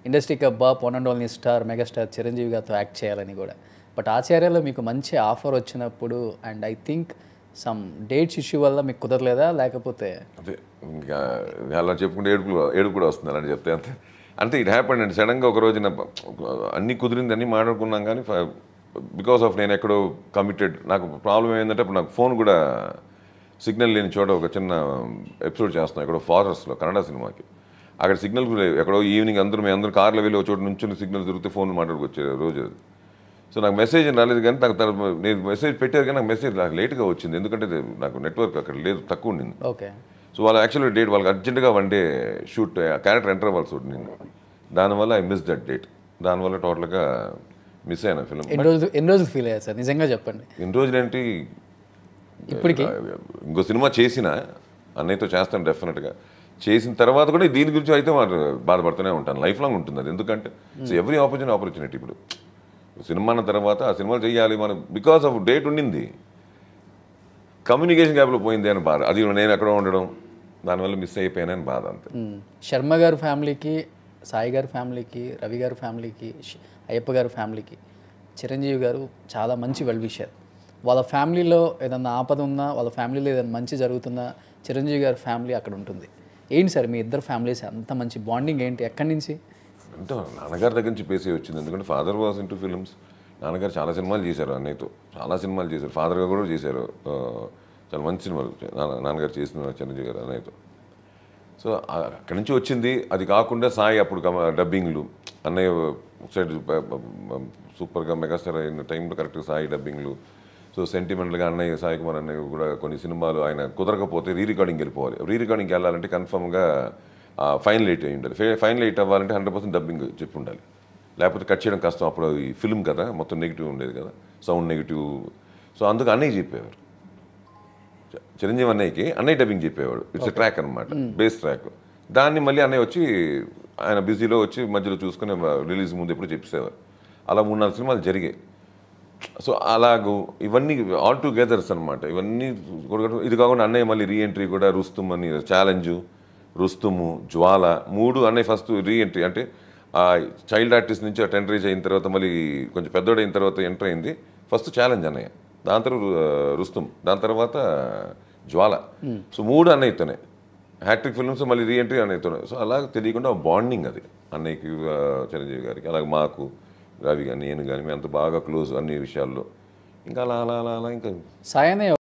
ఇండస్ట్రీకి అబ్బా one and only star megastar Chiranjeevi గారితో యాక్ట్ చేయాలని కూడా బట్ ఆచార్యలో మీకు మంచి ఆఫర్ వచ్చినప్పుడు and I think some dates issue వల్ల మీకు కుదరలేదా లేకపోతే అదే ఇంకా అలా చెప్పుకుంటే ఏడుపు ఏడుపు కూడా వస్తుంది అలాంటి చెప్తే అంతే అంటే ఇట్ హ్యాపెండ్ అండి సడన్గా ఒక రోజున అన్నీ కుదిరింది అన్నీ మాట్లాడుకున్నాం కానీ బికాస్ ఆఫ్ నేను ఎక్కడో కమిటెడ్ నాకు ప్రాబ్లం ఏంటంటే ఇప్పుడు నాకు ఫోన్ కూడా సిగ్నల్ లేని చోట ఒక చిన్న ఎపిసోడ్ చేస్తున్నాం ఎక్కడో ఫారెస్ట్లో కన్నడ సినిమాకి అక్కడ సిగ్నల్ కూడా లేవు ఎక్కడో ఈవినింగ్ అందరూ మేము అందరూ కార్లో వెళ్ళి ఒక చోట నుంచి సిగ్నల్ దొరికితే ఫోన్ మాట్లాడుకొచ్చే రోజు అది సో నాకు మెసేజ్ రాలేదు కానీ నాకు తర్వాత నేను మెసేజ్ పెట్టారు కానీ నాకు మెసేజ్ నాకు లేట్గా వచ్చింది ఎందుకంటే ఇది నాకు నెట్వర్క్ అక్కడ లేదు తక్కువ ఉండింది ఓకే సో వాళ్ళ యాక్చువల్లీ డేట్ వాళ్ళకి అర్జెంటుగా one day shoot character enter అవ్వాల్సి ఉంటుంది దానివల్ల ఐ మిస్ దట్ డేట్ దానివల్ల టోటల్గా మిస్ అయిన ఫిలిం ఎన్ని రోజులు ఎన్ని రోజులు ఫీల్ అయ్యారు సార్ నిజంగా చెప్పండి ఇన్ని రోజులేంటి ఇప్పటికి ఇంకో సినిమా చేసిన అన్నయ్యతో చేస్తాను డెఫినెట్గా చేసిన తర్వాత కూడా దీని గురించి అయితే మరి బాధపడుతూనే ఉంటాను లైఫ్ లాంగ్ ఉంటుంది అది ఎందుకంటే సో ఎవ్రీ ఆపర్చునిటీ ఆపర్చునిటీ ఇప్పుడు సినిమా అన్న తర్వాత ఆ సినిమాలు చేయాలి మనం బికాస్ ఆఫ్ డేట్ ఉండింది కమ్యూనికేషన్ గ్యాప్లో పోయింది అని బాధ అది నేను ఎక్కడో ఉండడం దానివల్ల మిస్ అయిపోయానని బాధ అంతే మ్మ్. శర్మ గారి ఫ్యామిలీకి సాయి గారి ఫ్యామిలీకి రవి గారి ఫ్యామిలీకి ష్- అయ్యప్ప గారి ఫ్యామిలీకి చిరంజీవి గారు చాలా మంచి వెల్ విషర్ వాళ్ళ ఫ్యామిలీలో ఏదన్నా ఆపద ఉన్నా వాళ్ళ ఫ్యామిలీలో ఏదైనా మంచి జరుగుతున్నా చిరంజీవి గారి ఫ్యామిలీ అక్కడ ఉంటుంది ఏంటి సార్ మీ ఇద్దరు ఫ్యామిలీస్ అంత మంచి బాండింగ్ ఏంటి ఎక్కడి నుంచి అంటే నాన్నగారి దగ్గర నుంచి పేసే వచ్చింది ఎందుకంటే ఫాదర్ వాస్ ఇంటూ ఫిల్మ్స్ నాన్నగారు చాలా సినిమాలు చేశారు అన్నయ్యతో చాలా సినిమాలు చేశారు ఫాదర్గా కూడా చేశారు ఆ, చాలా మంచి సినిమాలు నాన్న- నాన్నగారు చేసిన చిరంజీవి గారు అన్నయ్యతో సో ఆ- అక్కడి నుంచి వచ్చింది అది కాకుండా సాయి అప్పుడు కమ- డబ్బింగ్లు అన్నయ్య ఒక సైడ్ ప- ప- ప- సూపర్గా మెగాస్టార్ అయిన టైంలో కరెక్ట్గా సాయి డబ్బింగ్లు సో సెంటిమెంట్గా అన్నయ్య సాయి కుమార్ అన్నయ్య కూడా కొన్ని సినిమాలు ఆయన కుదరకపోతే రీ రికార్డింగ్ వెళ్ళిపోవాలి రీ రికార్డింగ్కి వెళ్ళాలంటే కన్ఫర్మ్గా ఫైనల్ ఎయిట్ అయి ఉండాలి ఫైనల్ ఎయిట్ అవ్వాలంటే హండ్రెడ్ పర్సెంట్ డబ్బింగ్ చెప్పి ఉండాలి లేకపోతే కట్ చేయడం కష్టం అప్పుడు ఈ ఫిల్మ్ కదా మొత్తం నెగిటివ్ ఉండేది కదా సౌండ్ నెగిటివ్ సో అందుకు అన్నయ్య చెప్పేవారు చ- చిరంజీవి అన్నయ్యకి అన్నయ్య డబ్బింగ్ చెప్పేవాడు ఇట్స్ ట్రాక్ అనమాట బేస్ ట్రాక్ దాన్ని మళ్ళీ అన్నయ్య వచ్చి ఆయన బిజీలో వచ్చి మధ్యలో చూసుకుని రిలీజ్ ముందు ఎప్పుడు చెప్పేసేవారు అలా మూడు నాలుగు సినిమాలు జరిగాయి సో అలాగూ ఇవన్నీ ఆల్ టుగెదర్స్ అనమాట ఇవన్నీ కూడా- ఇది కాకుండా అన్నయ్య మళ్ళీ రీఎంట్రీ కూడా రుస్తుమ్ అని ఛాలెంజ్ రుస్తుము జ్వాల మూడు అన్నయ్య ఫస్ట్ రీఎంట్రీ అంటే ఆ చైల్డ్ ఆర్టిస్ట్ నుంచి ఆ టెండర్ అయిన తర్వాత మళ్ళీ కొంచెం పెద్దోడైన తర్వాత ఎంటర్ అయింది ఫస్ట్ ఛాలెంజ్ అన్నయ్య దాని తర్వాత రు- రుస్తుమ్ దాని తర్వాత జ్వాల సో మూడు అన్నయ్యతోనే హ్యాట్రిక్ ఫిల్మ్స్ మళ్ళీ రీఎంట్రీ అన్నయ్యతోనే సో అలా తెలియకుండా బాండింగ్ అది అన్నయ్యకి ఆ, చిరంజీవి గారికి అలాగే మాకు రవి కానీ నేను కానీ మేము అంత బాగా క్లోజ్ అన్ని విషయాల్లో ఇంకా అలా అలా అలా అలా ఇంకా సాయనే